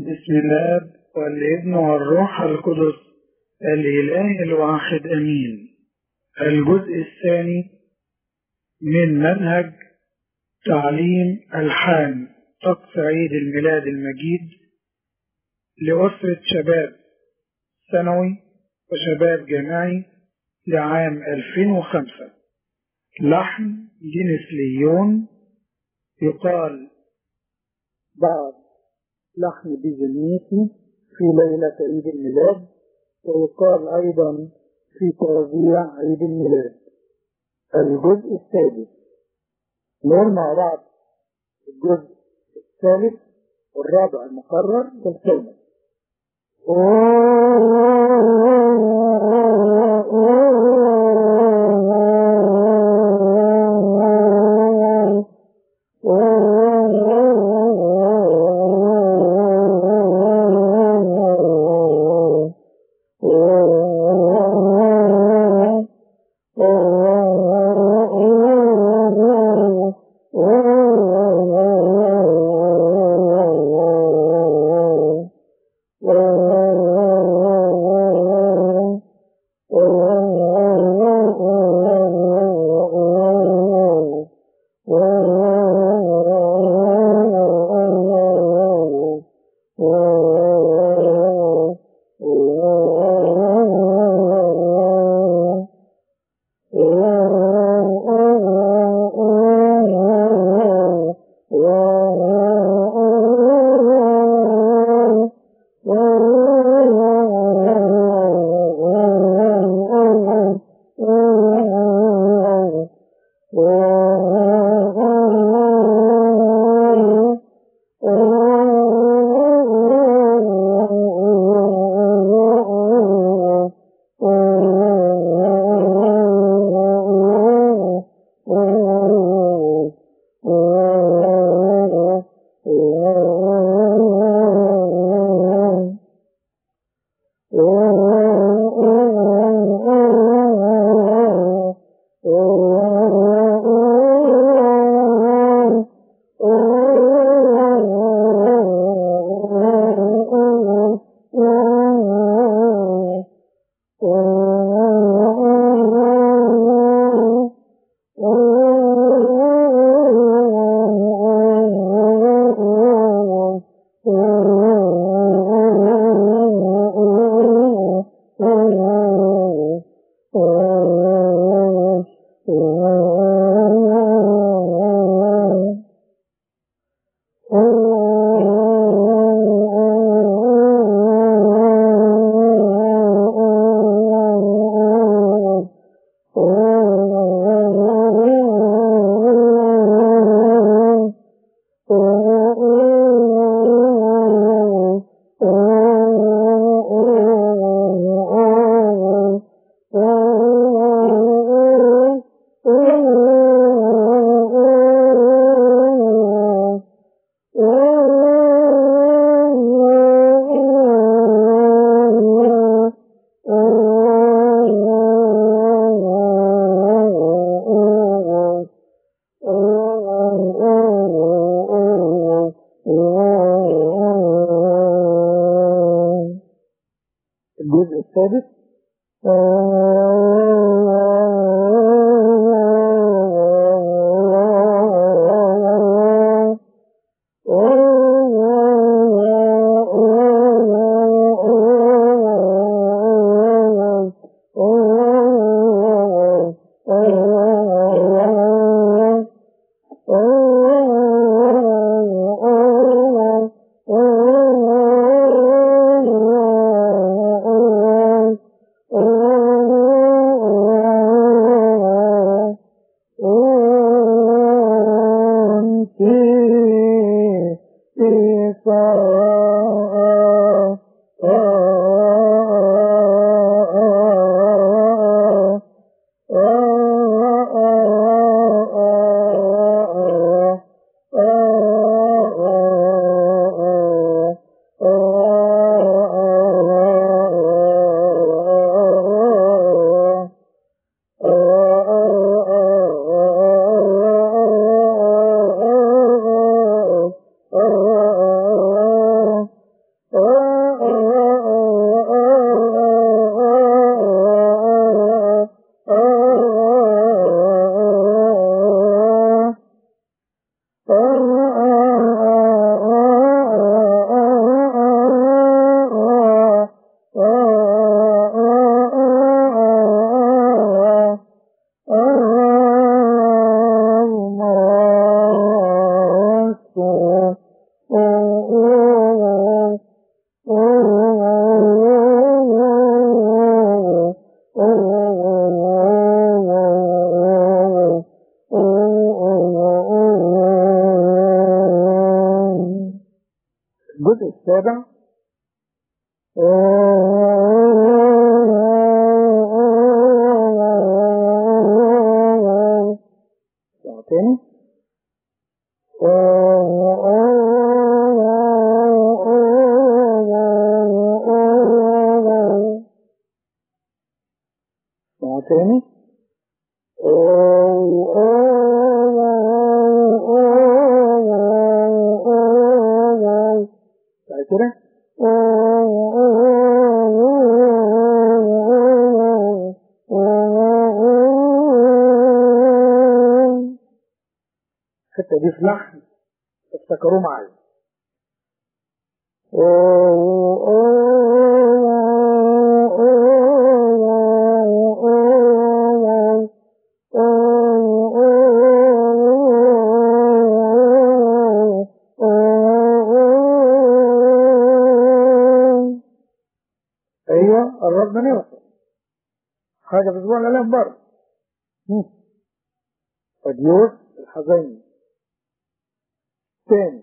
بسم الله والابن والروح القدس الإله الواحد أمين الجزء الثاني من منهج تعليم ألحان طقس عيد الميلاد المجيد لأسرة شباب ثانوي وشباب جامعي لعام 2005 لحن جينيس ليون يقال بعض لحن بيزنيتي في ليلة عيد الميلاد ويقال أيضا في توزيع عيد الميلاد الجزء السادس نقول مع بعض الجزء الثالث والرابع المقرر بالكلمة الجزء السادس السابع تاني تاني بعد كده الحته دي في لحن افتكروه معايا ايوه قربنا نوصل حاجه في اسبوع الالام برضه فديوس الحزين تاني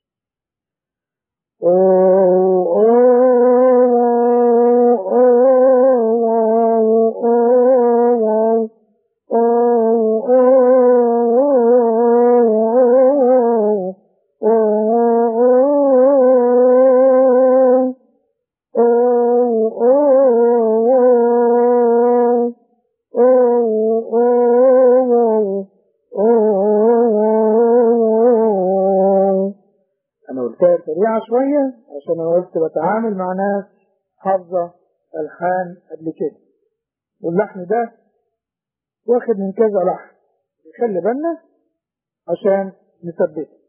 انا قلتها سريعة شوية عشان انا قلت بتعامل مع ناس حافظة الحان قبل كده واللحن ده واخد من كذا لحن خلي بالنا عشان نثبته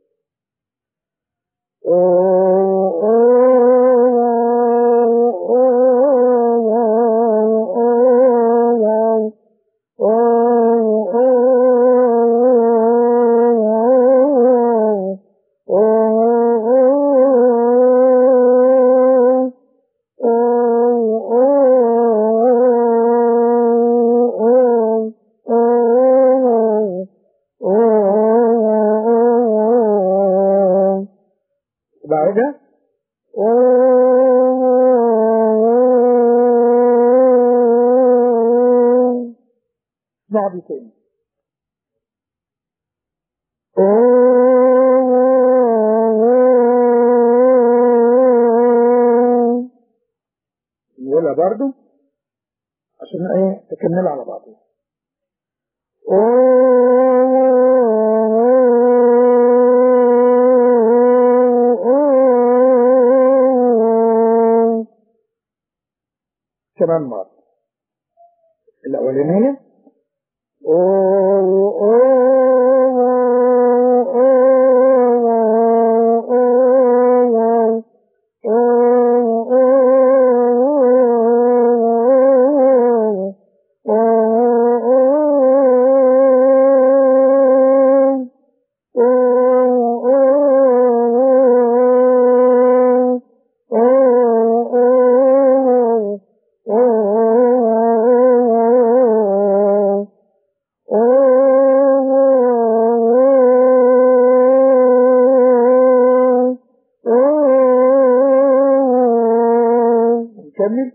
بعدها اسمعوا دي تاني نقولها برضو عشان ايه تكمل على بعضها كمان مرة الأولانية نكمل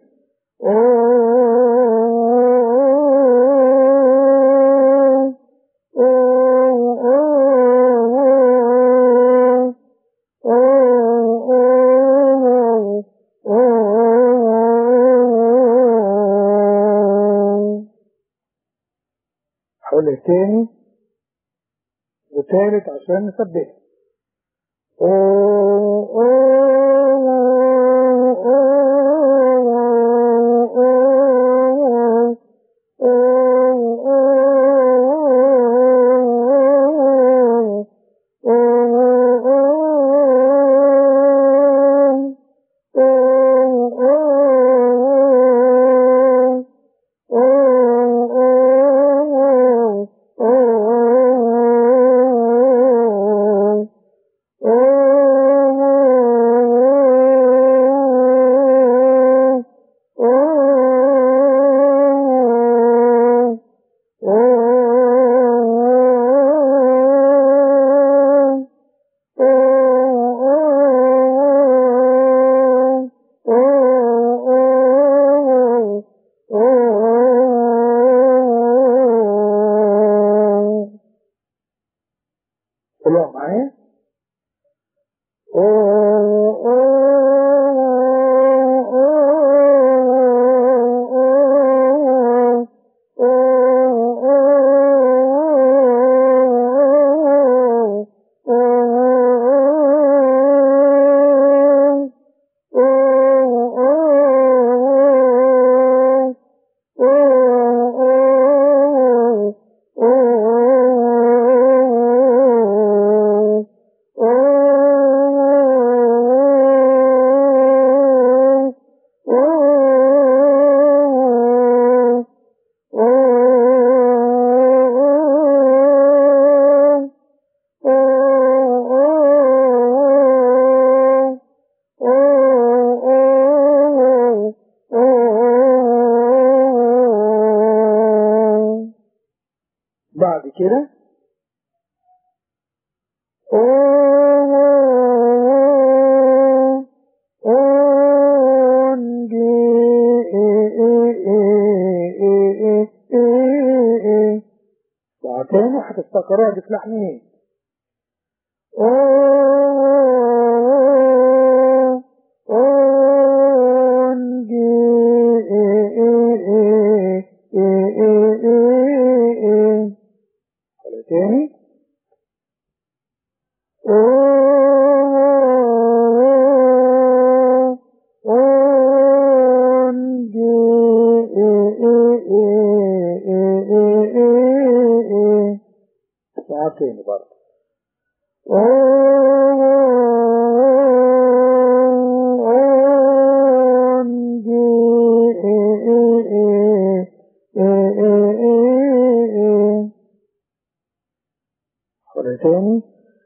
حولها تاني وتالت عشان نثبتها بعد كده تاني هتفتكروها بتلحنين تاني تاني برضه تاني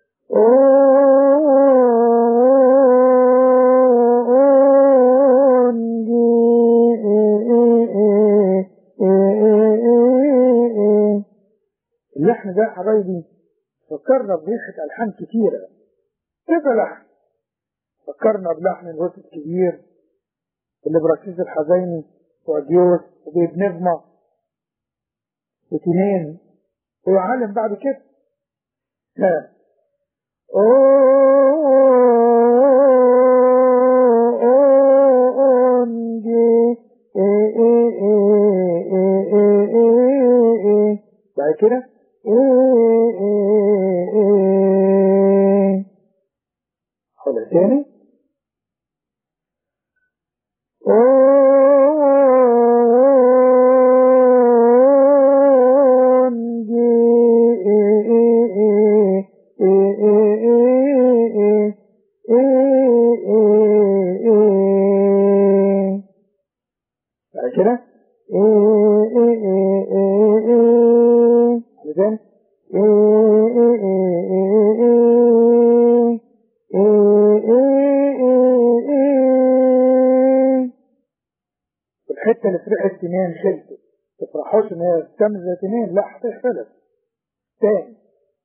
اللحن ده حبايبي فكرنا بريحة ألحان كتيرة كذا لحن فكرنا بلحن الوسط الكبير والإبراكسيس الحزيني وأديوس وبيت نغمة وتنين ويعلم بعد كده ها بعد كده حلو تاني بعد كده بعدين الحته اللي فرقت تنين شلته تفرحوش ان هي تكمل زي تنين لا هتختلف تاني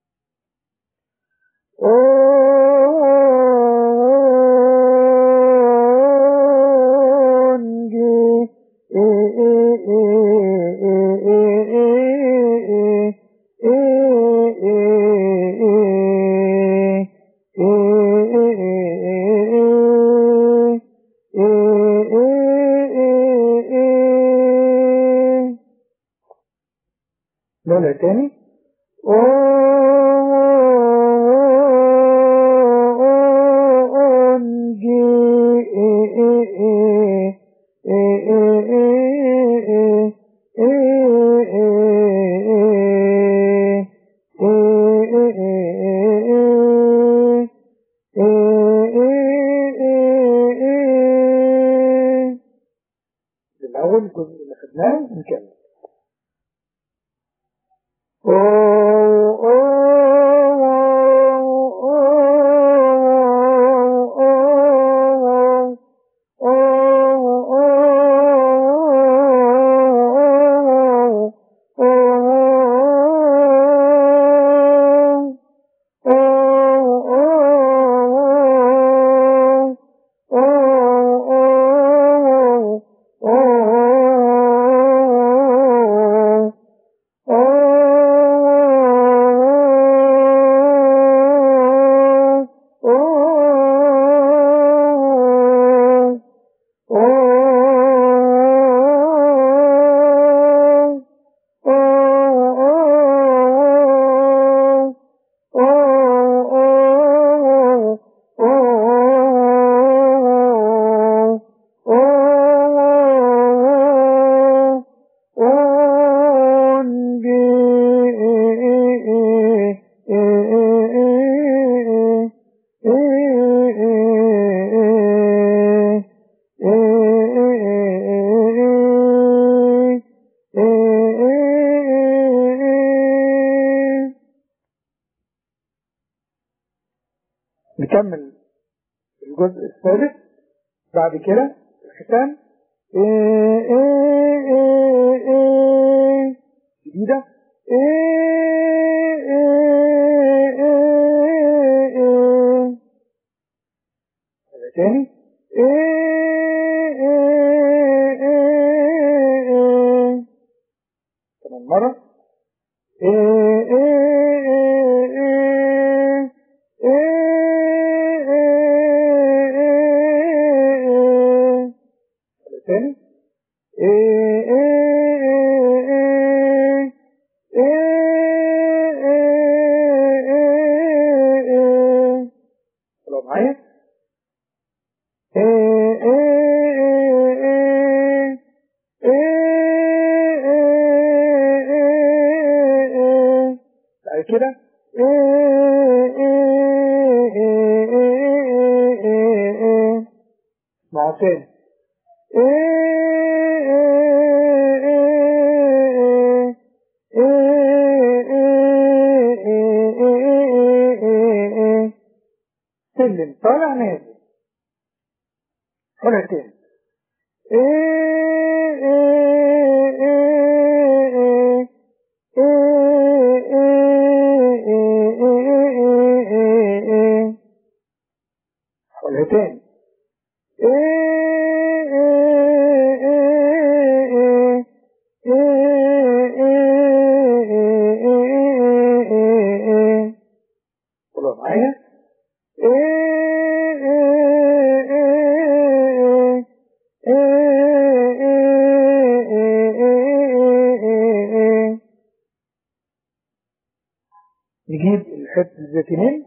نقولها تاني الأول الجزء اللي خدناه نكمل نكمل الجزء الثالث بعد كده الختام إيه إيه إيه إيه جديدة إيه إيه إيه إيه هذا تاني إيه إيه إيه إيه كمان مرة إيه إيه إيه إيه إيه إيه إيه هذا تاني إيه إيه إيه إيه إيه إيه إيه طلعوا معايا إيه إيه إيه إيه إيه إيه إيه بعد كده إيه إيه إيه إيه إيه إيه اسمعوا تاني سلم طالع نازل طالع تاني طالع تاني قولوا معايا نجيب الحته الزيتونين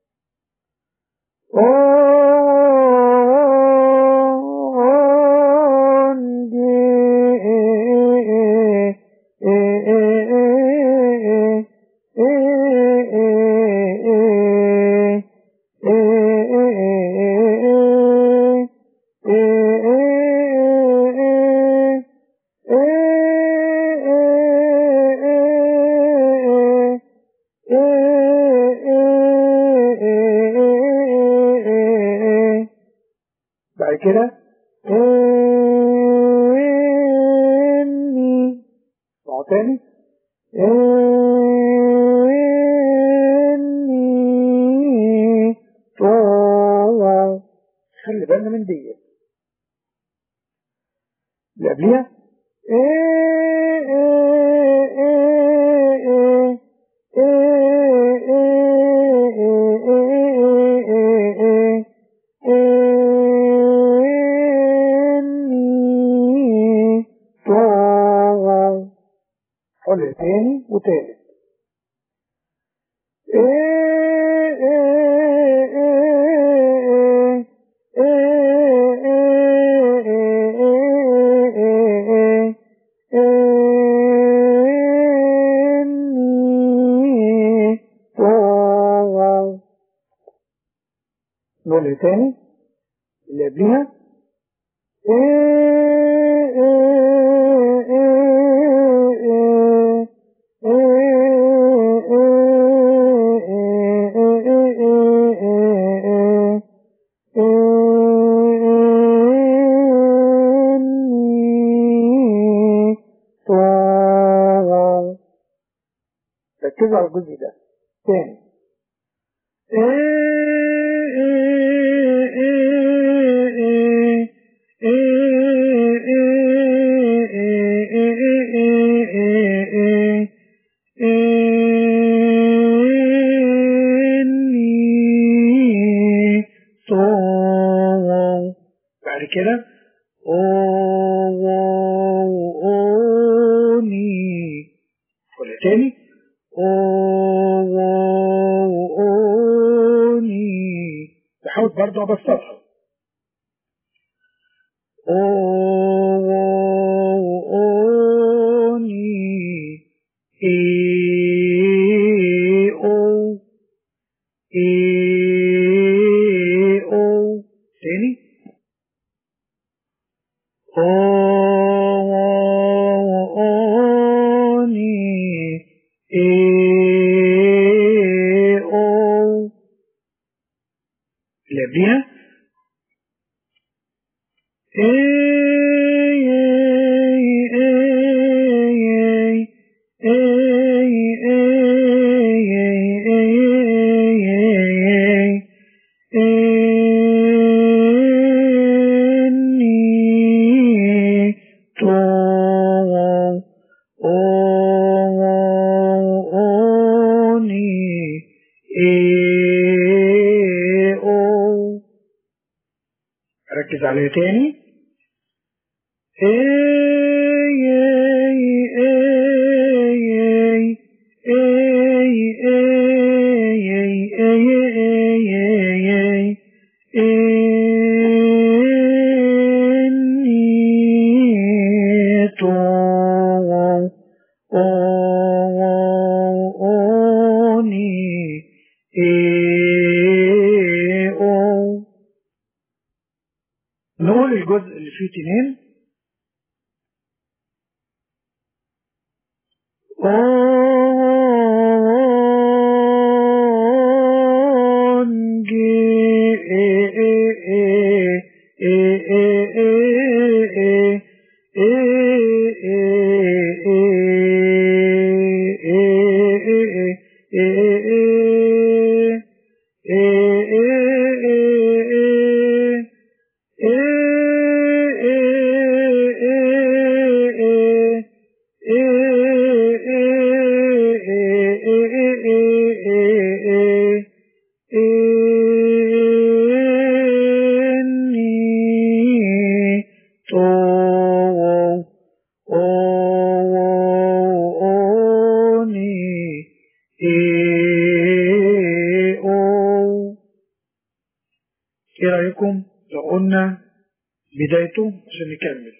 بعد كده إني اسمعوا تاني إني طوع خلي بالنا من دي اللي قبليها إني طوع حل تاني وتالت إني طوع نقول تاني اللي قبليها ركزوا على الجزء ده تاني إني طوع بعد كده أوني ولا تاني أوني بحاول برضه أبسطها أوني إيه أو إيه أو تاني أوني إيه أو اللي قبليها ركز عليه تاني نقول الجزء اللي فيه تنين ايه رايكم لو قلنا بدايته عشان نكمل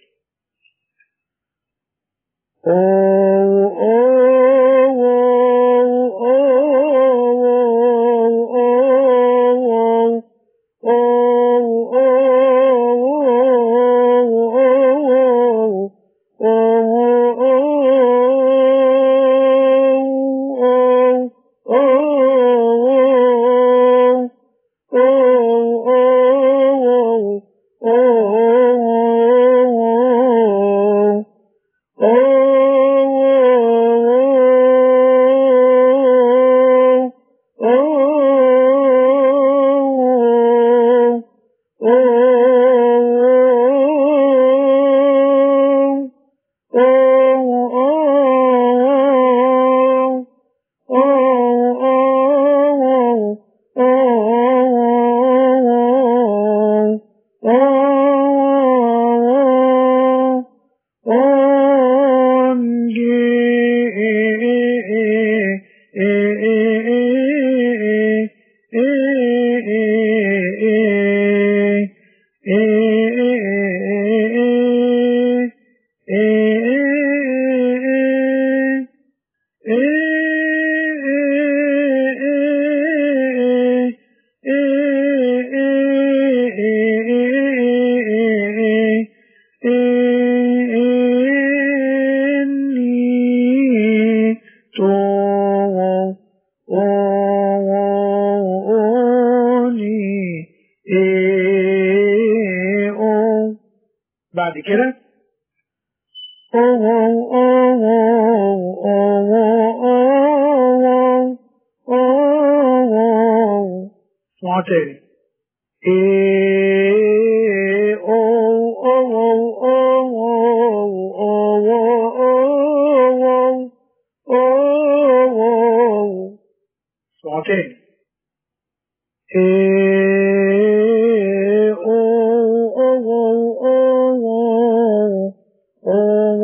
بعد كده اسمعوا تاني إيه أو أو أو أو أو أو اسمعوا تاني إيه أو أو أو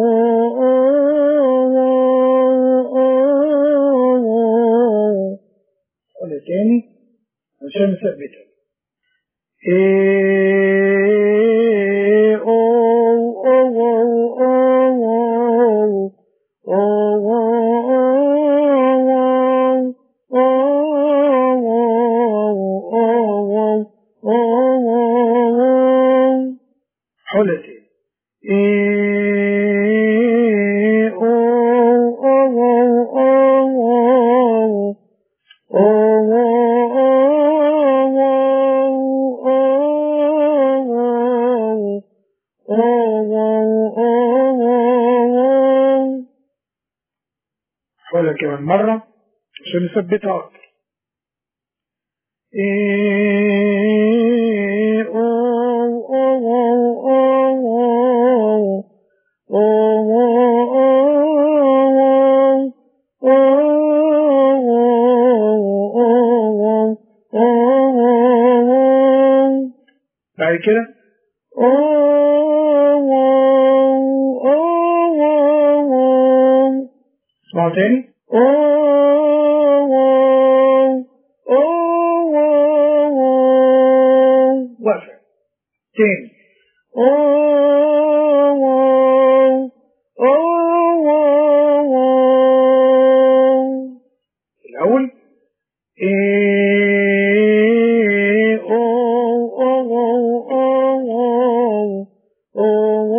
قول تاني عشان نثبتها إيه أو أو أو أو حلتي إيه أو أو أو نقولها كمان مرة عشان نثبتها أكتر إيه أو أو أو بعد كده اسمعوا تاني وقفة تاني الأول إيه أو أو أو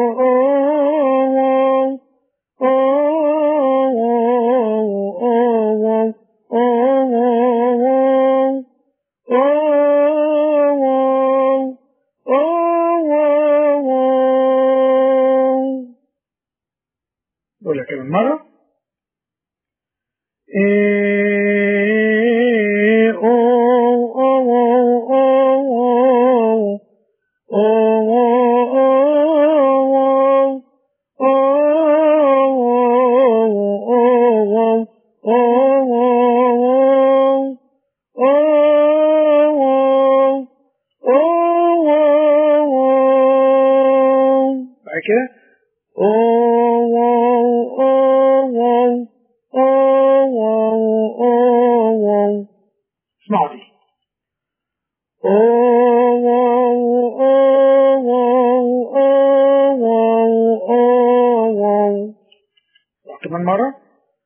قولها كمان مرة إيه أو أو أو بعد كده اسمعوا دي كمان مرة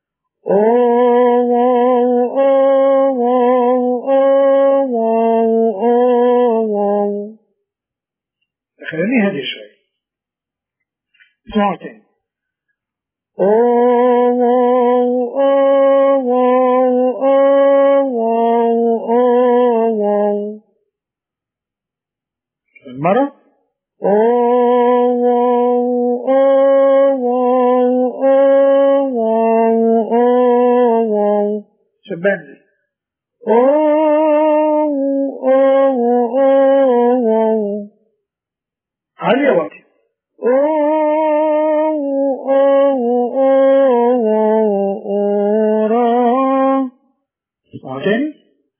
خليني هادي شوية اسمعوا تاني مرة شبان عالية واطية اسمعوا تاني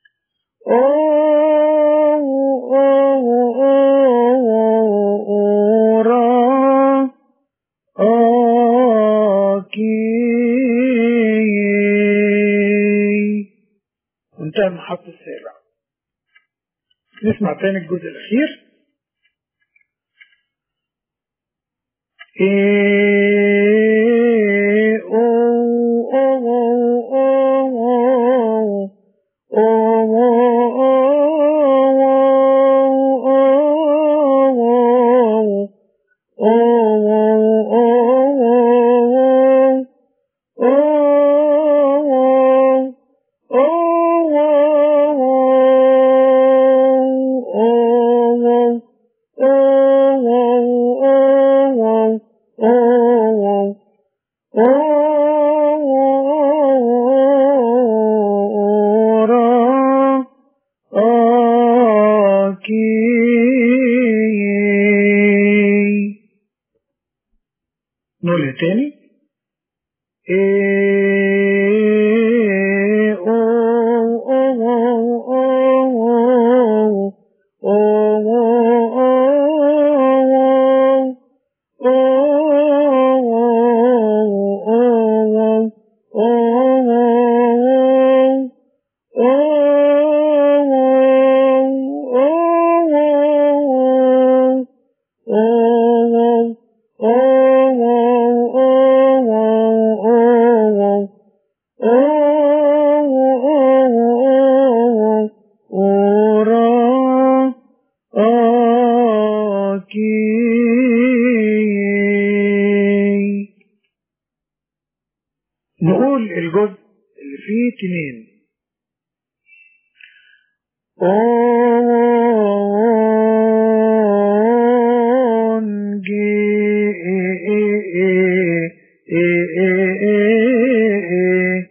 وانتهى المحط السابع نسمع تاني الجزء الأخير إيه أو أو أو نقولها تاني إيه أو أو أو نقول الجزء اللي فيه تنين أون جي إي إي إي إي إي إي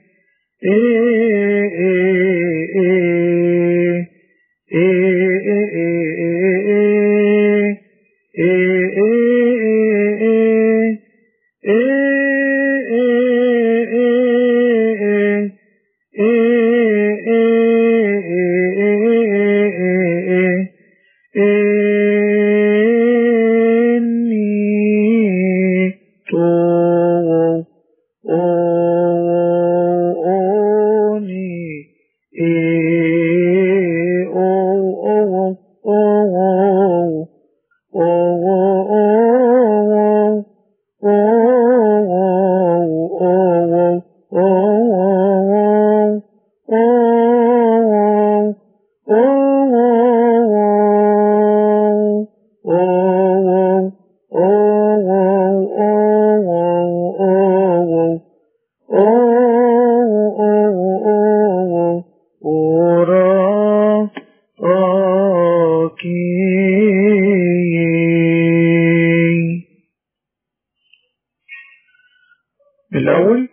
الأول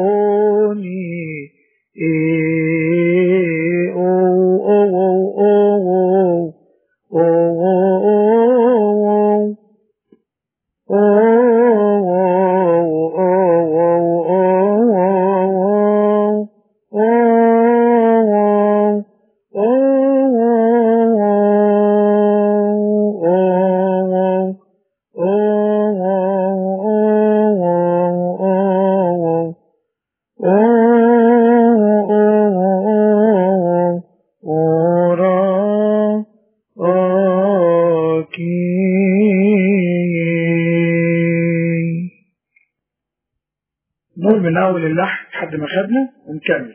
oh, oh, oh. نقول من أول اللحن لحد ما خدنا ونكمل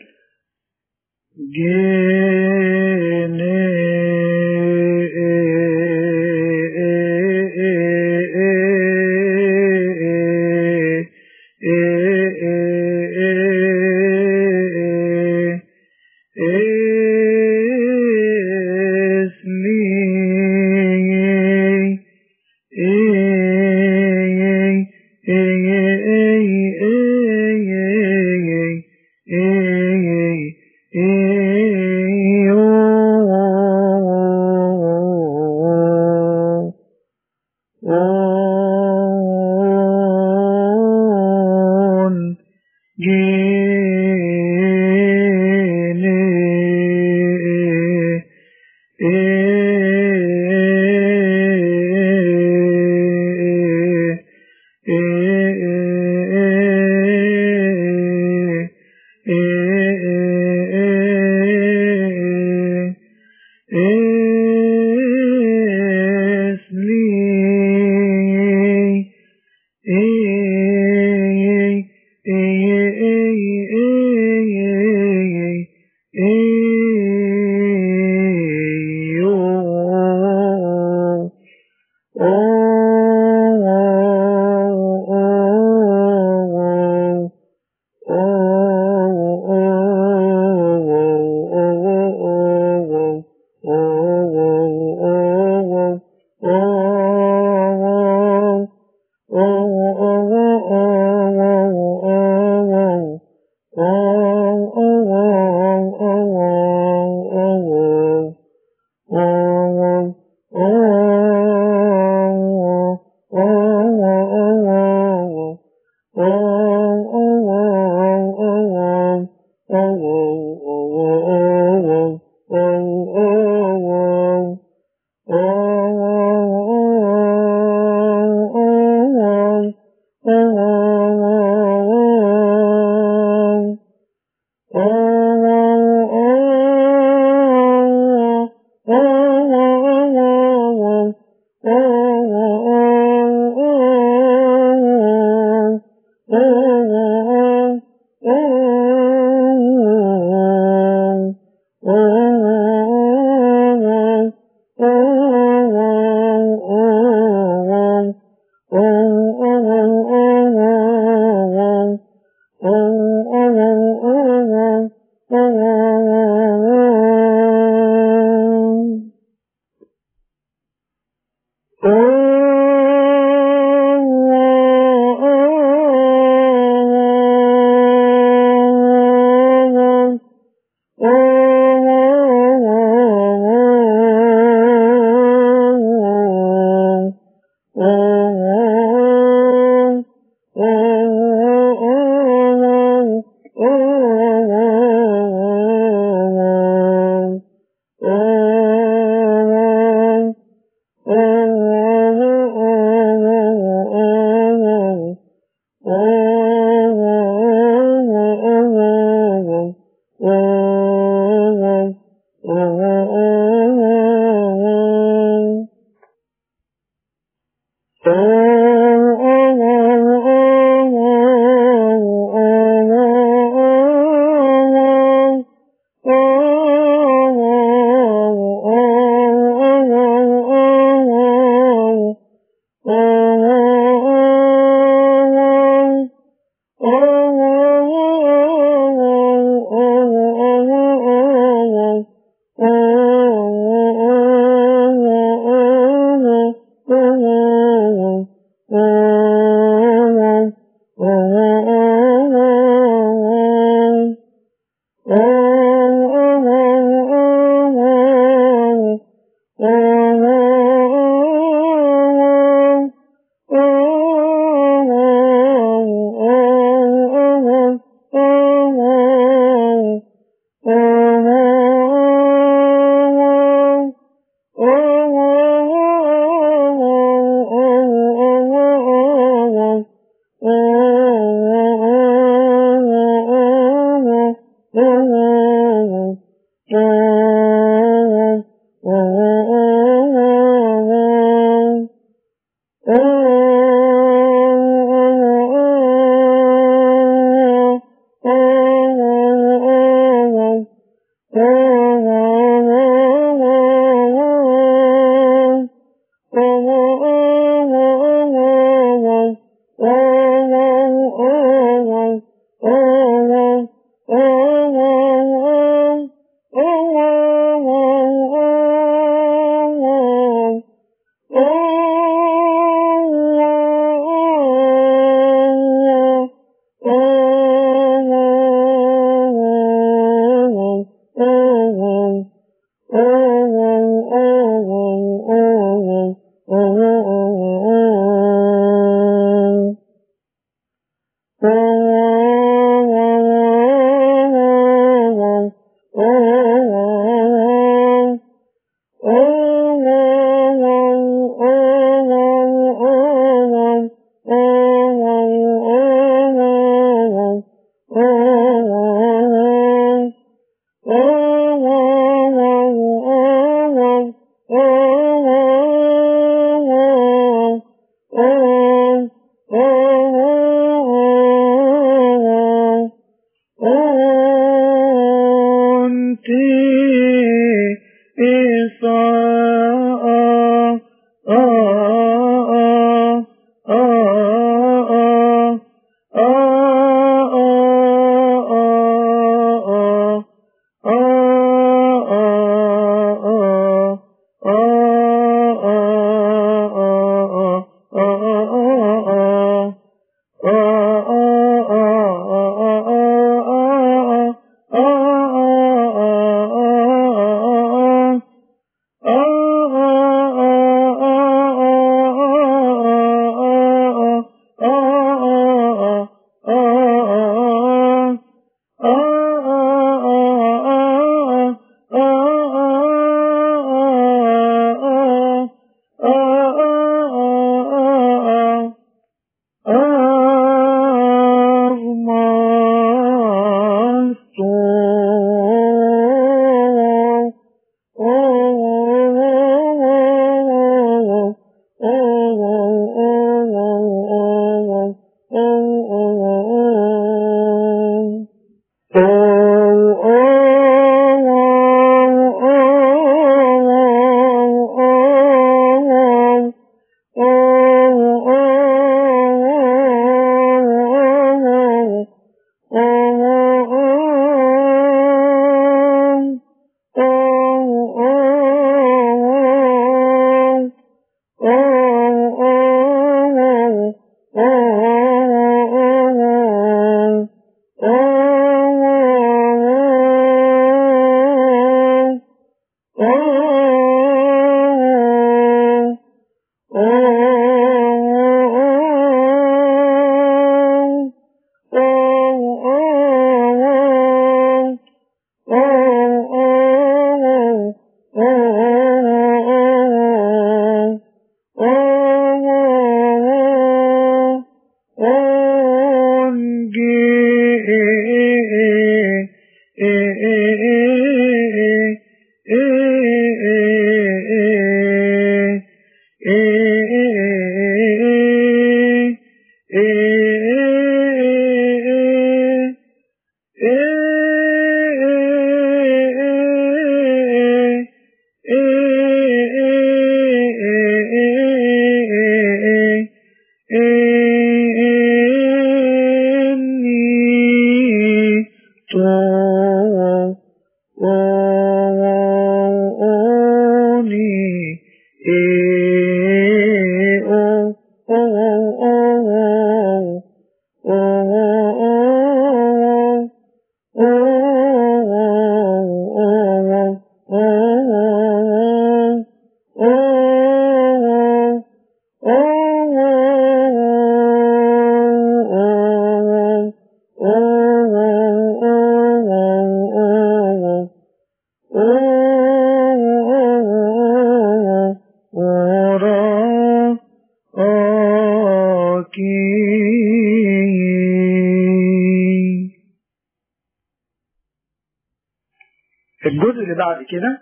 الجزء اللي بعد كده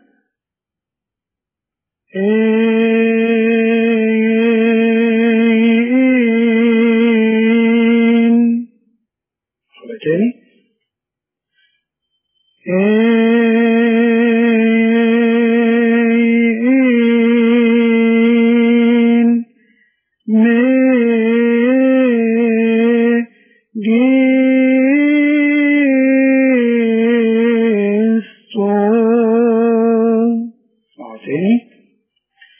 إن مرة تاني إن مجلس اسمعوا تاني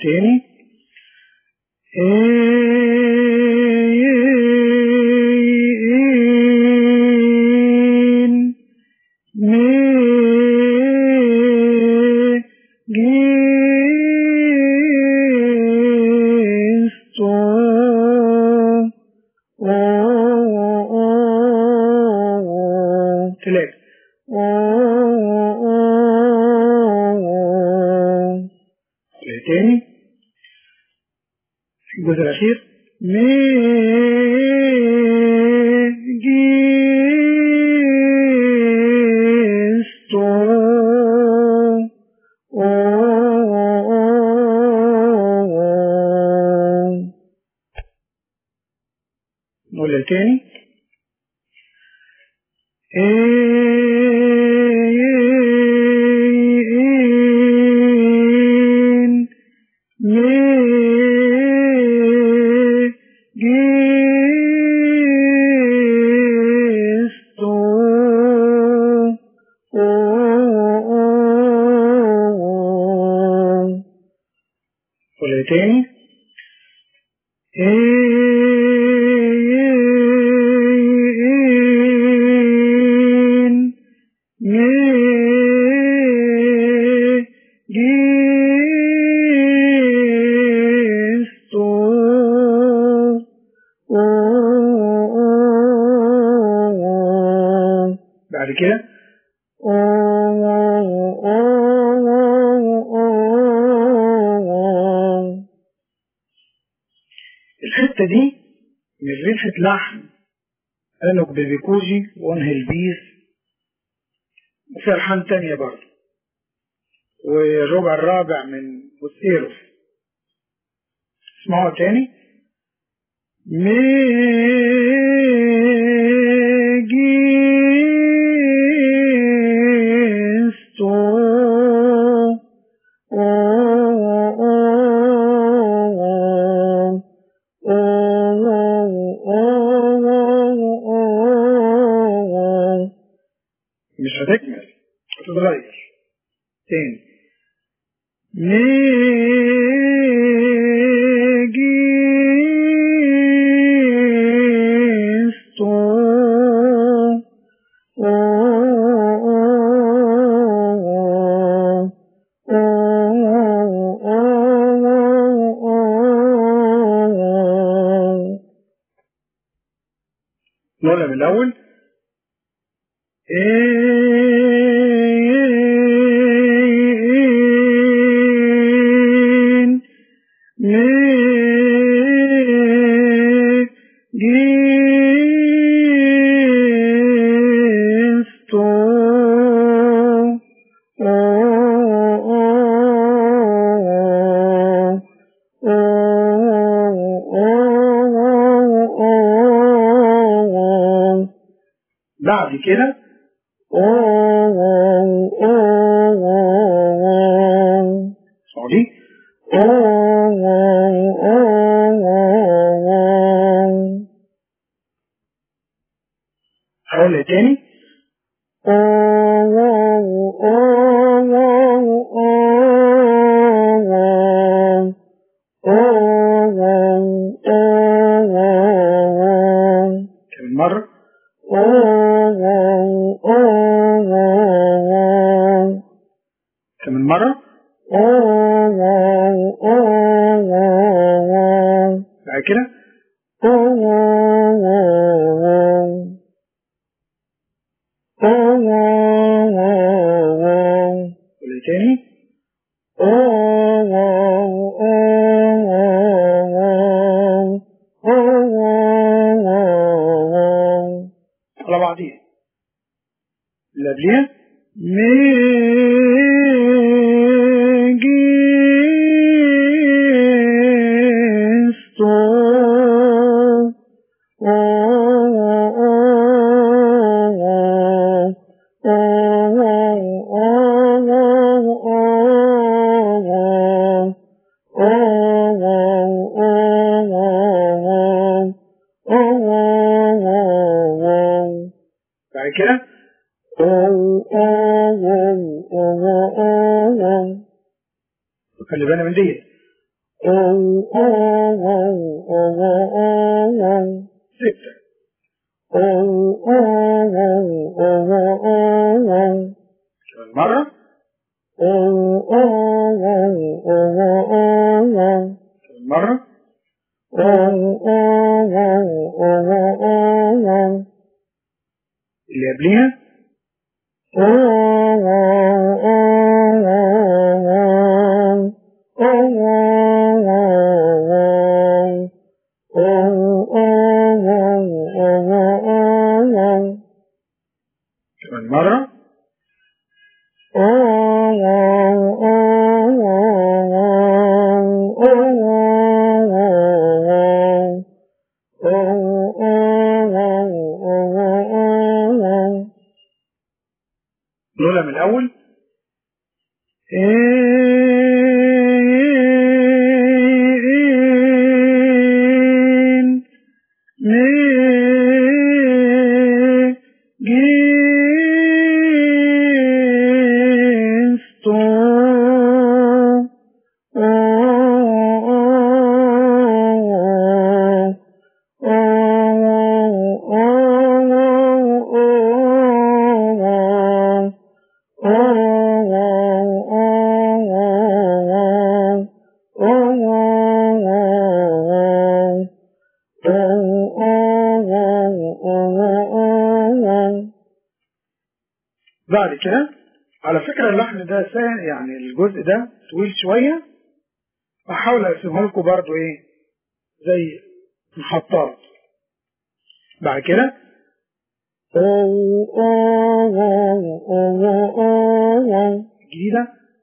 تاني إن ميجيستو تلاقي تاني الجزء الأخير ميجيستو نقول تاني إن ميجيستو قول تاني إن ميجيستو بعد كده الحتة دي من ريحة لحم أنك ببيكوجي وانهل بيس وفي ألحان تانية برضه والربع الرابع من بوستيروس اسمعوا تاني ميجيستو مش هتكمل هتتغير تاني ميجيستو نقولها من الأول إن ميجيستو بعد كده سوري هقول تاني كمان مرة كمان مرة بعد كده قول تاني على بعضيها اللي قبليها ميجيستو بعد كده خلي بالنا من دي ستة كمان مرة كمان مرة اللي قبليها كمان مرة نقولها من الأول إن ميجيستو بعد كده على فكرة اللحن ده سهل يعني الجزء ده طويل شوية هحاول اقسمه لكم برضو ايه زي محطات بعد كده جديدة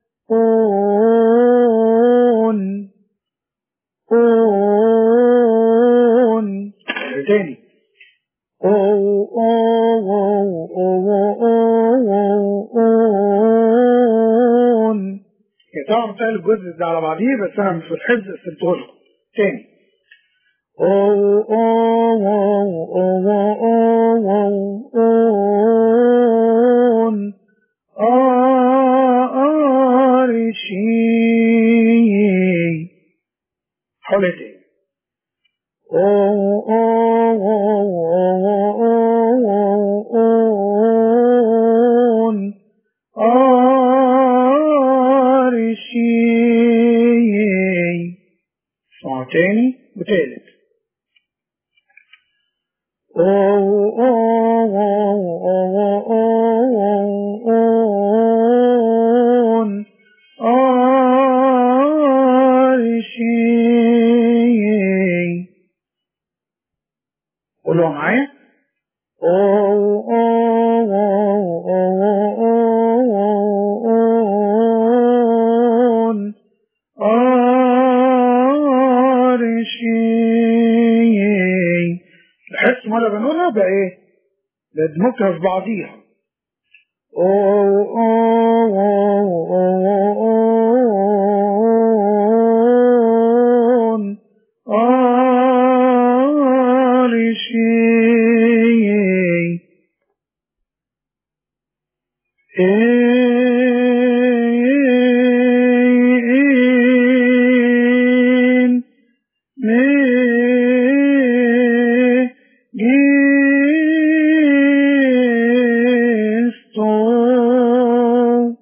أون أون تاني هي طبعا بتاع الجزء ده على بعضيه بس انا في الحفظ قسمته لكم تاني أون آرشي حولها تاني أون آرشي اسمعوا تاني وتالت أون آرشي قولوا معايا أون آرشي تحس مرة بنقولها بقى ايه بدمجها في بعضيها أون آرشي إن ميجيستو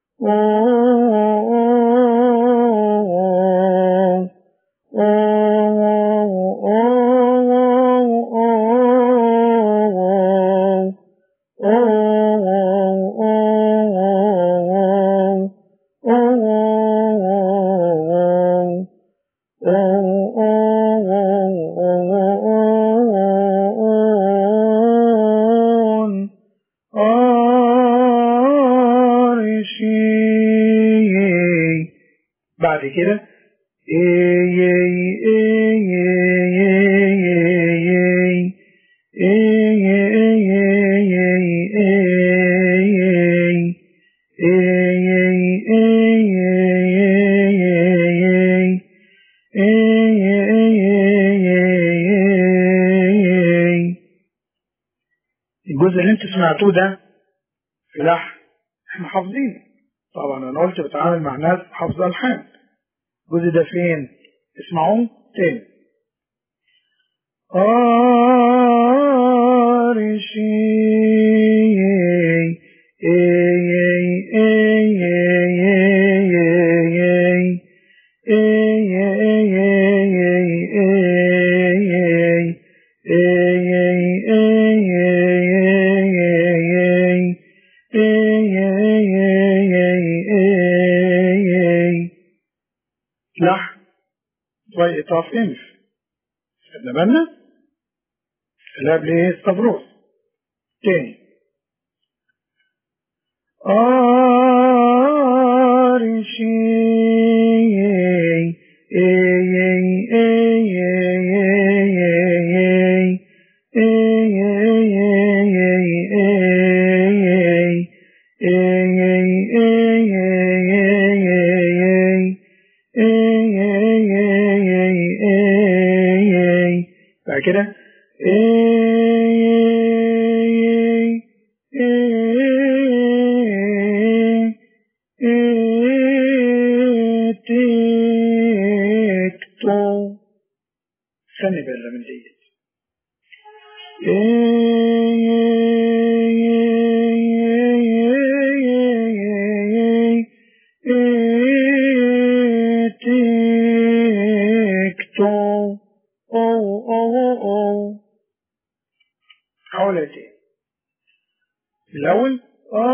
بعد كده اي اي اي اي اي الجزء اللي انتوا سمعتوه ده في لحن احنا حافظينه طبعا انا قلت بتعامل مع ناس حافظه الحان الجزء ده فين اسمعوه تاني لحن طريقة انف خدنا بالنا اللي قبل ايه الصبروس تاني بعد كده خلي بالنا من ديت حاول تاني الأول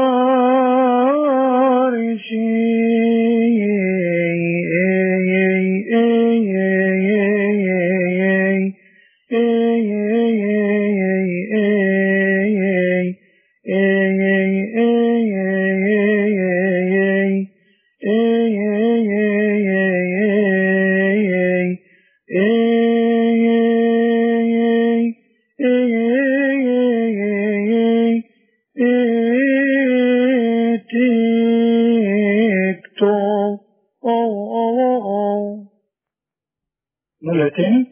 نقولها تاني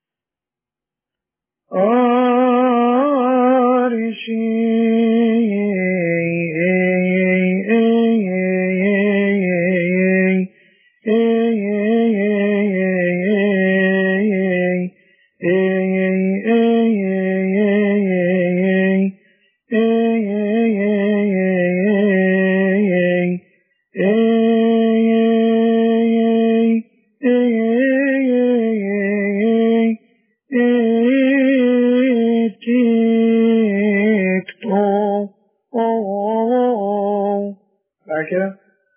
بعد كده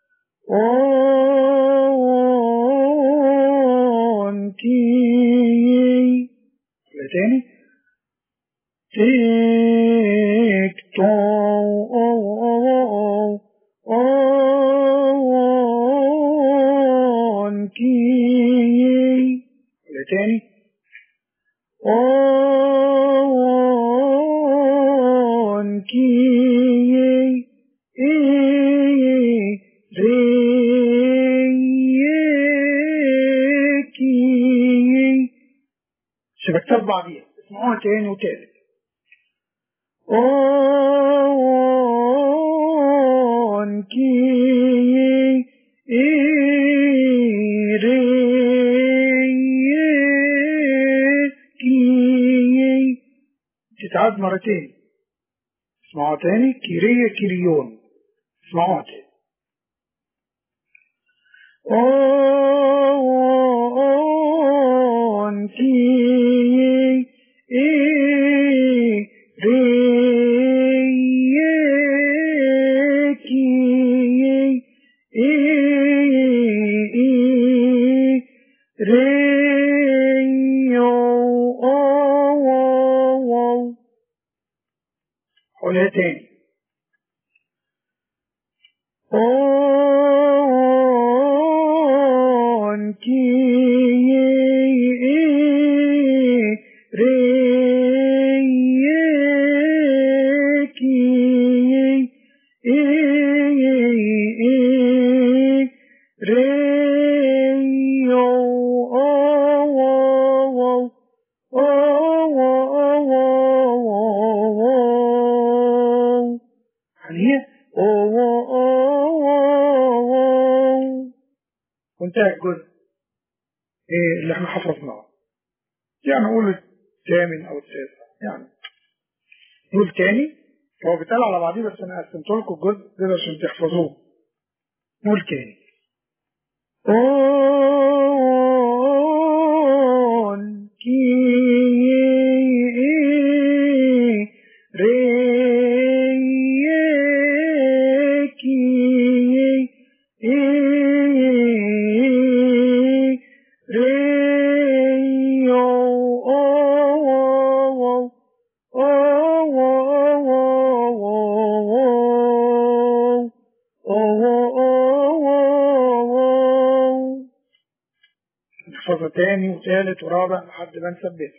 ولا تاني ولا تاني شبكتها ببعضيها اسمعوها تاني وتالت تتعاد مرتين اسمعوها تاني كيرية كيريون اسمعوها تاني أون كي إي ري كي إي إي ري أو أو قولها تاني أون كي ري كي ري أو أو أو يعني هي وانتهى الجزء ايه اللي احنا حفظناه يعني نقول الثامن او التاسع يعني نقول تاني هو بيتقال على بعضيه بس انا قسمت لكم الجزء ده عشان تحفظوه نقول تاني أون كي ري كي ري أو نحفظها تاني وتالت ورابع لحد ما نثبتها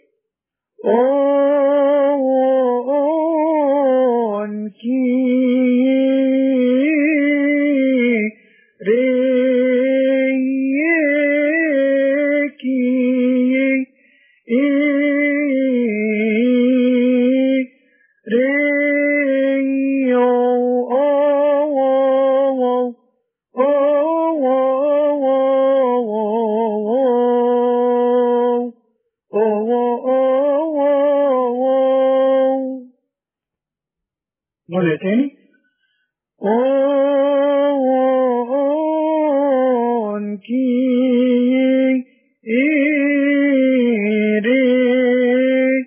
أون كي ري كي ري أو نقولها تاني أون كي ري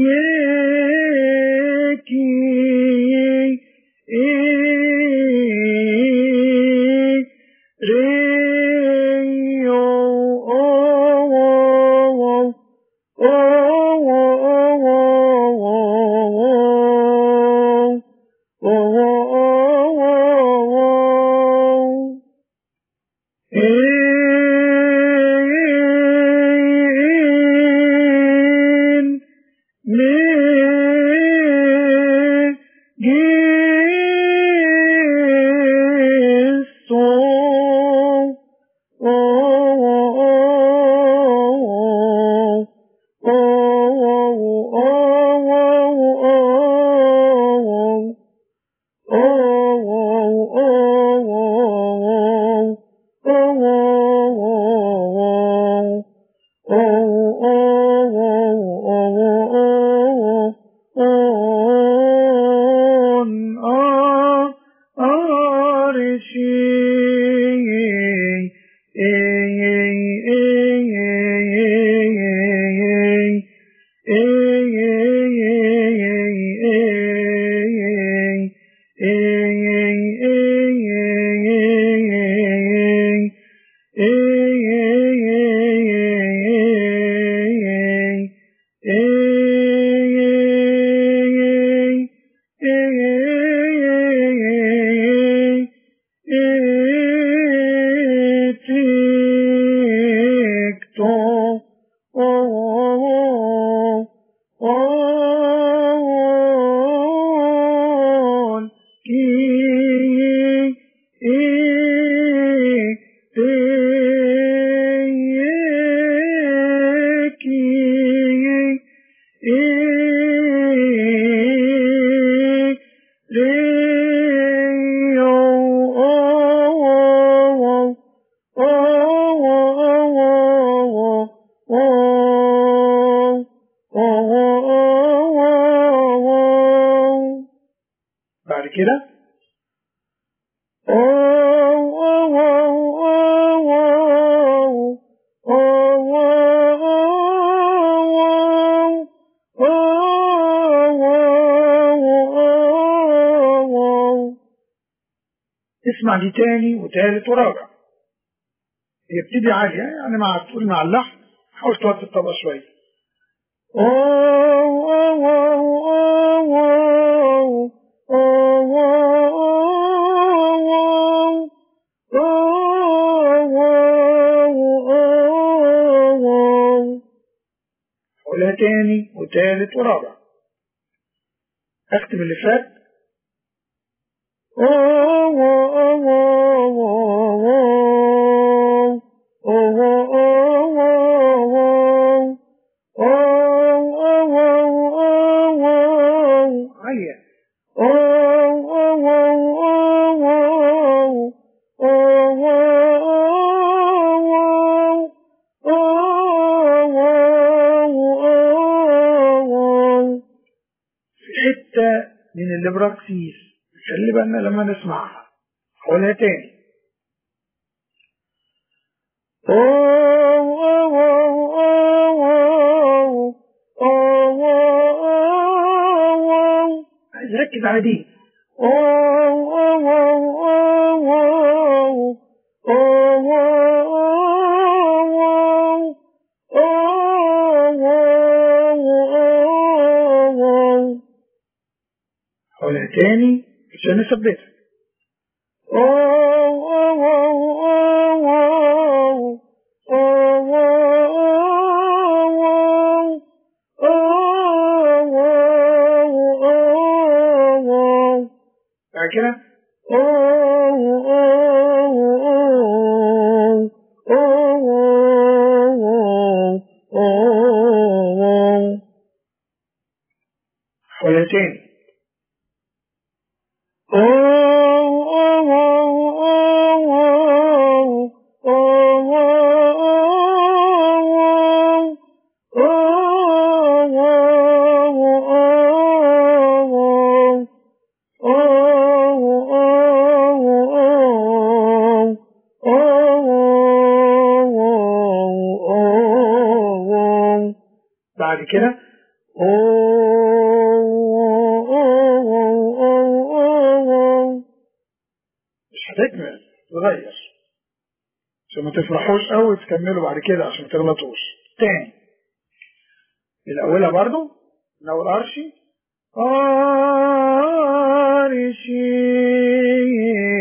كي ري إن نجسو بعد كده اسمع دي تاني وتالت ورابع يبتدي عالية يعني مع تقول مع اللحن حاول توطي الطبقة شوية قولها تاني وتالت ورابع اختم اللي فات عالية Oh لبراكسيس خلي بالنا لما نسمعها قولها تاني عايز ركز على دي قولها تاني عشان نثبتها بعد كده قولها تاني بعد كده مش هتكمل تغير عشان ما تفرحوش قوي تكملوا بعد كده عشان ما تغلطوش تاني الأولى برضو من أول أرشي أرشي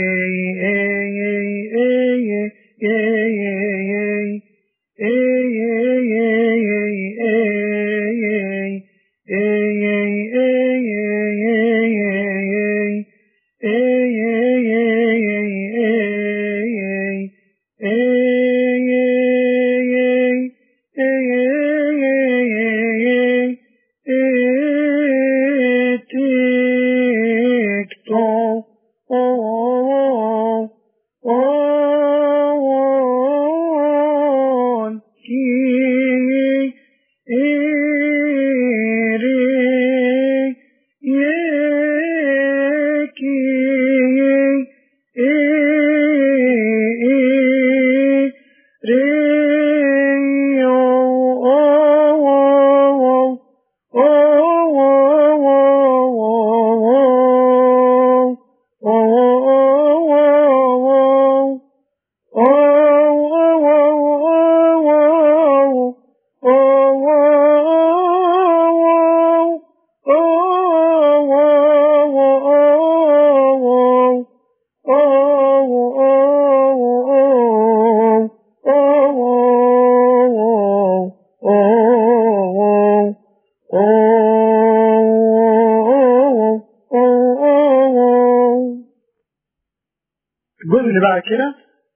الجزء اللي بعد كده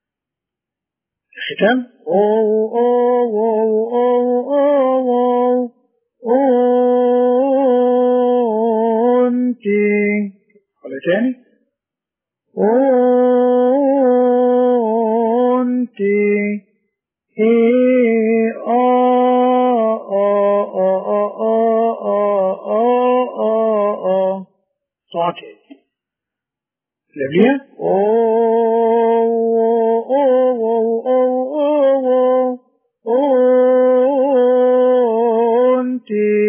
الختام انت ولا تاني انت ايه اه اه اه اه اه اه اه اه صوت اللي قبليها انت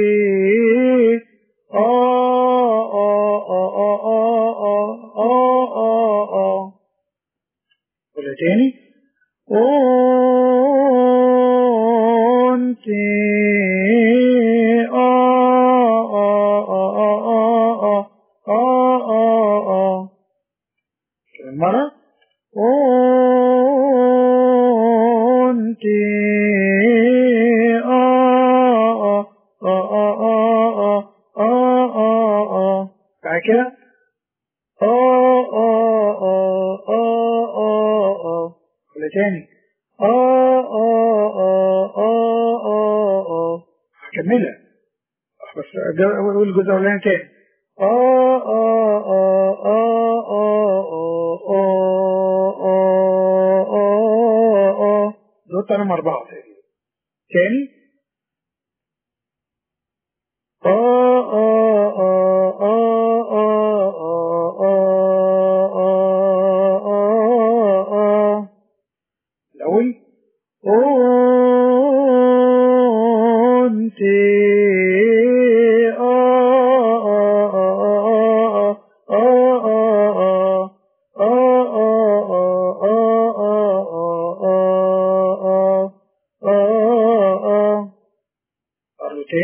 ولا تاني انت مرة انت بعد كده ولا تاني هكملها بس اقول الجزء الاولاني تاني دول تمام أربعة تاني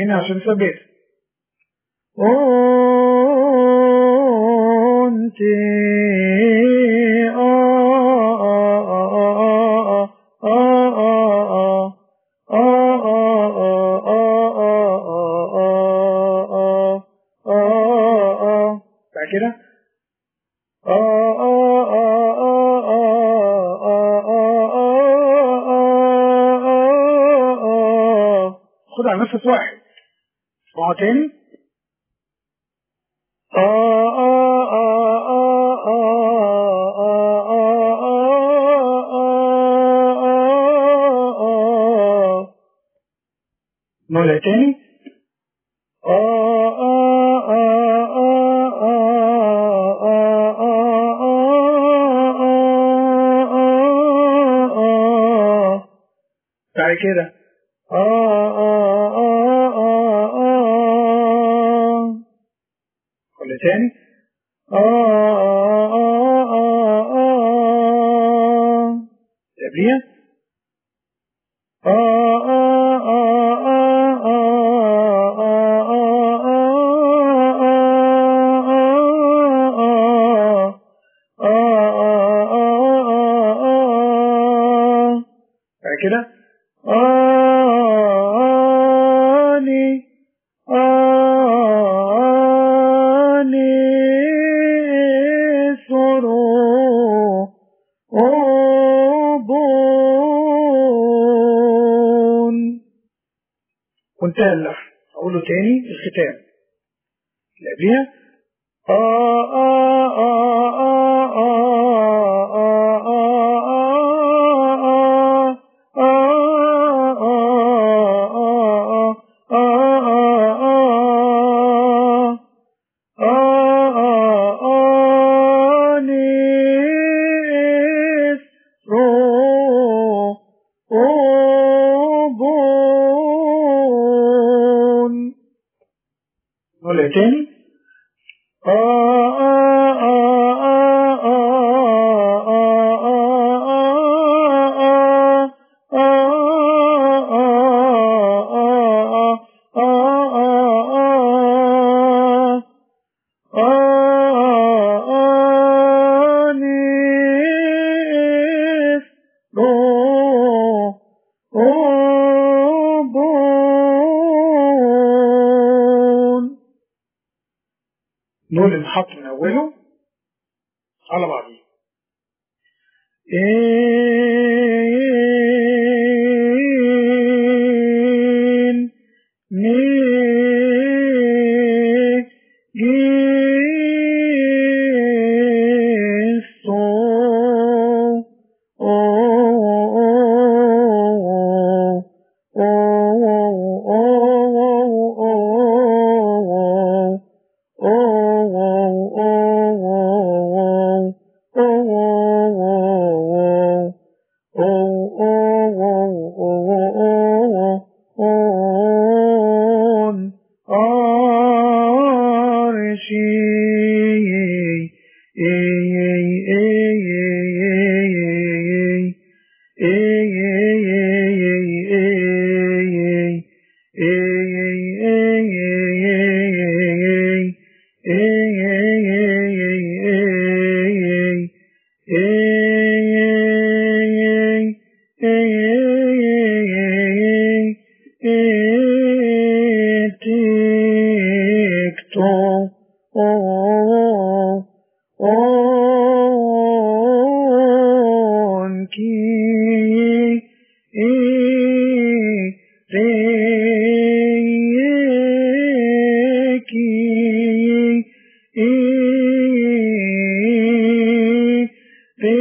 تاني عشان ثبت أنت بعد كده خد على نفس واحد اسمعوا تاني نقولها تاني بعد كده قول تاني قبليها بعد كده آني آني سرو أبون وانتهى اللحن اقوله تاني الختام اللي قبليها نقولها تاني نقول المحط من اوله على بعضيه إن ني جيسو on arshi TikTok. Oh, on ki e re ki e re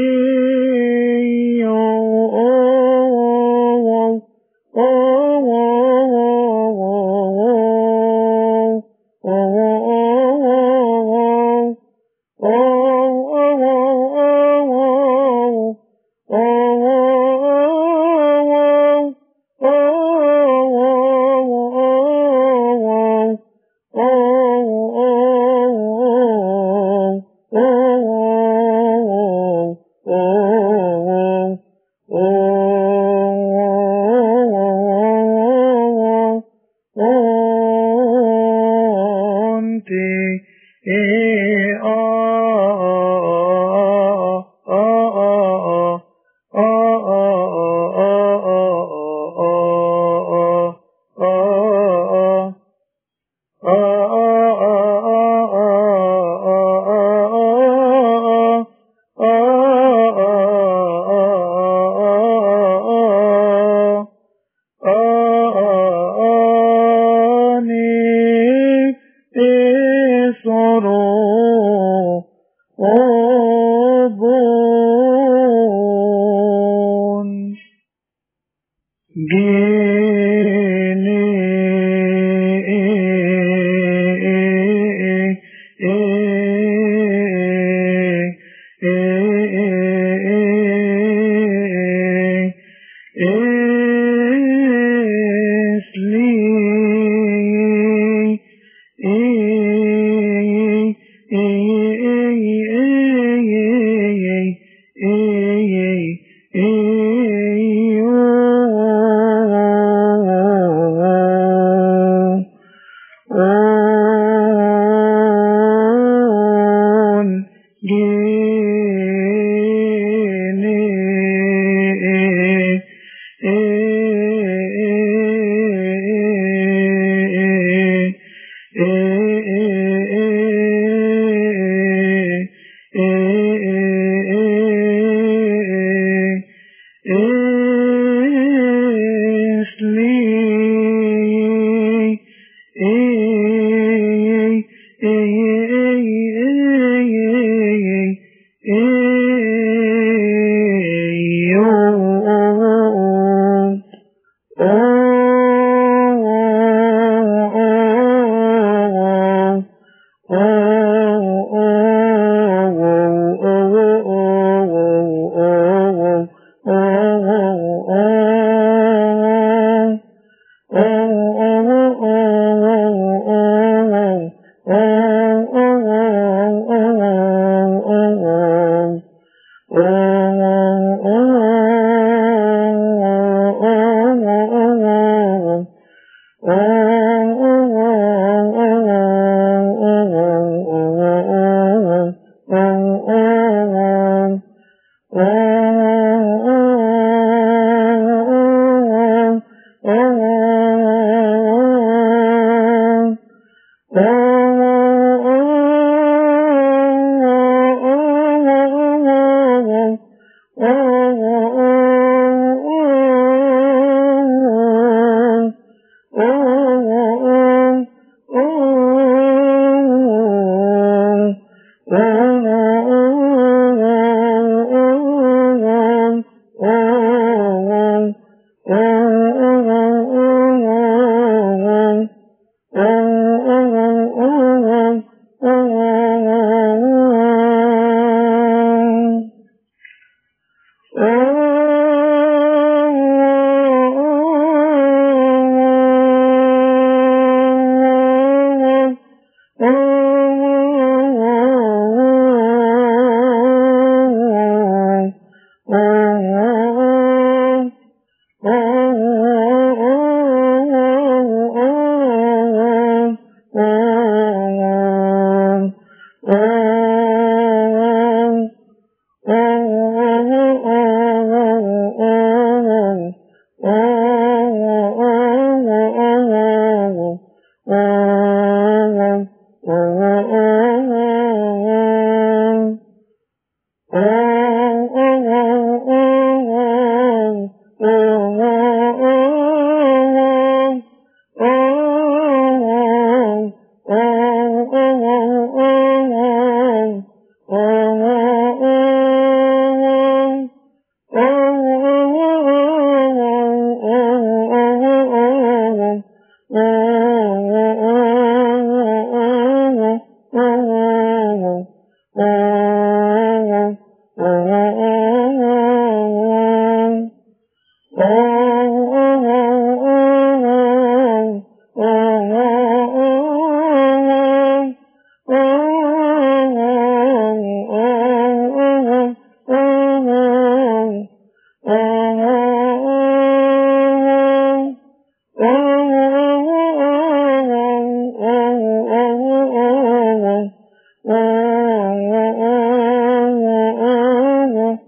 Oh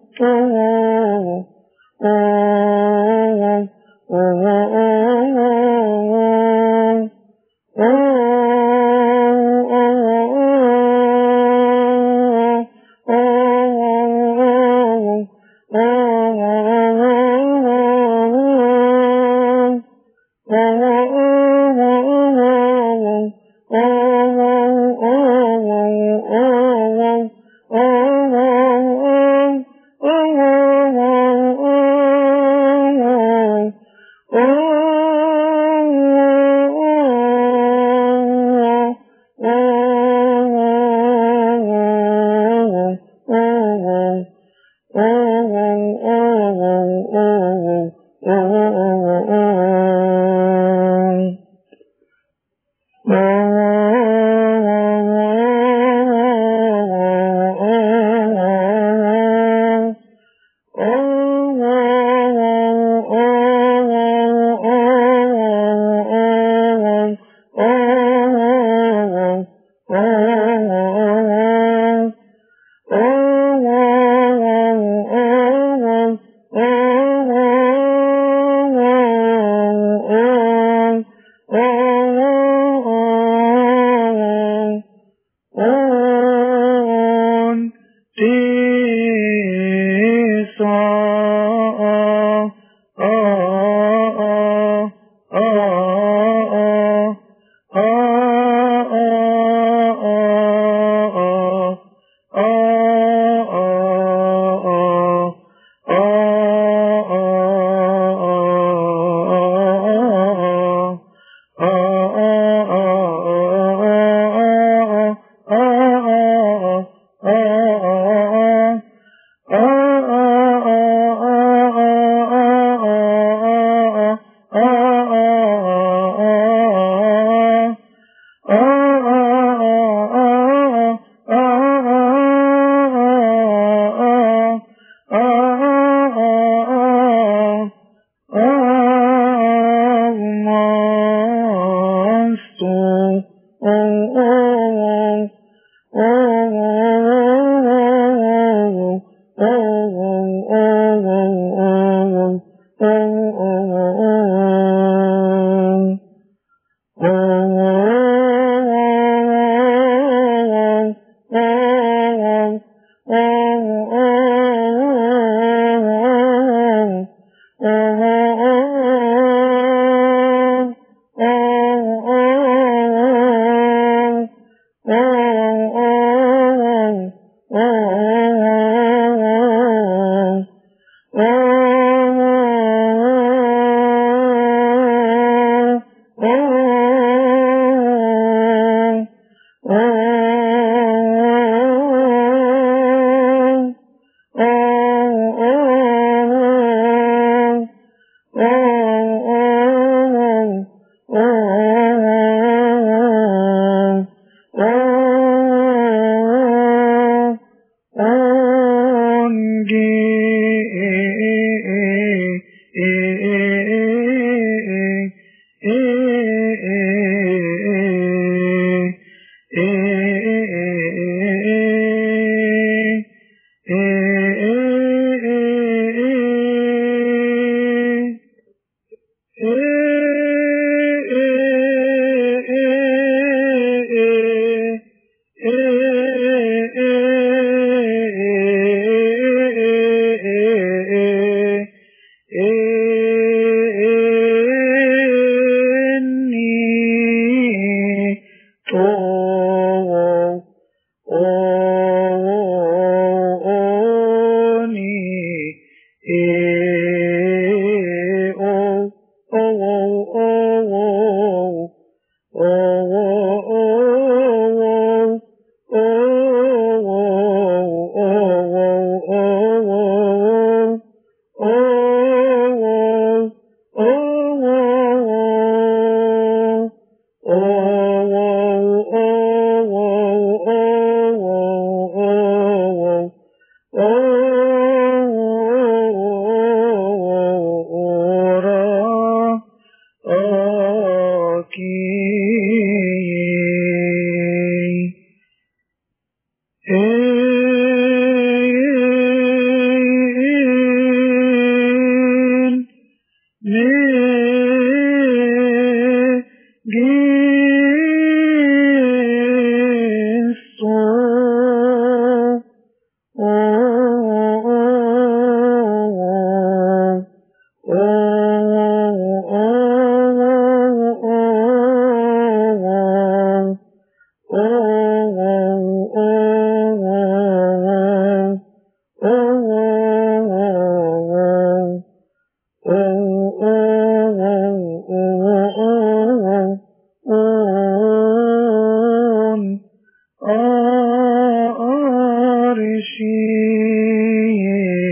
أرشي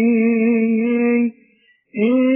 إيه